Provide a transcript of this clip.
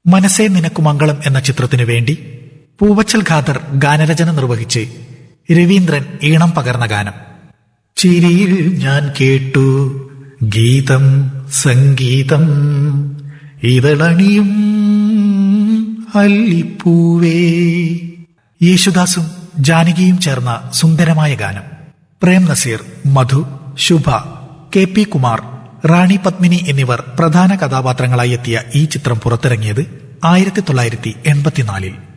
മനസ്സേ നിനക്കു മംഗളം എന്ന ചിത്രത്തിനു വേണ്ടി പൂവച്ചൽ ഖാദർ ഗാനരചന നിർവഹിച്ച് രവീന്ദ്രൻ ഈണം പകർന്ന ഗാനം ചിരിയിൽ ഞാൻ കേട്ടു ഗീതം സംഗീതം ഇതളണിയും അല്ലിപ്പൂവേ യേശുദാസും ജാനകിയും ചേർന്ന സുന്ദരമായ ഗാനം പ്രേം നസീർ മധു ശുഭ കെ പി കുമാർ റാണി പത്മിനി എന്നിവർ പ്രധാന കഥാപാത്രങ്ങളായി എത്തിയ ഈ ചിത്രം പുറത്തിറങ്ങിയത് ആയിരത്തി തൊള്ളായിരത്തി എൺപത്തിനാലിൽ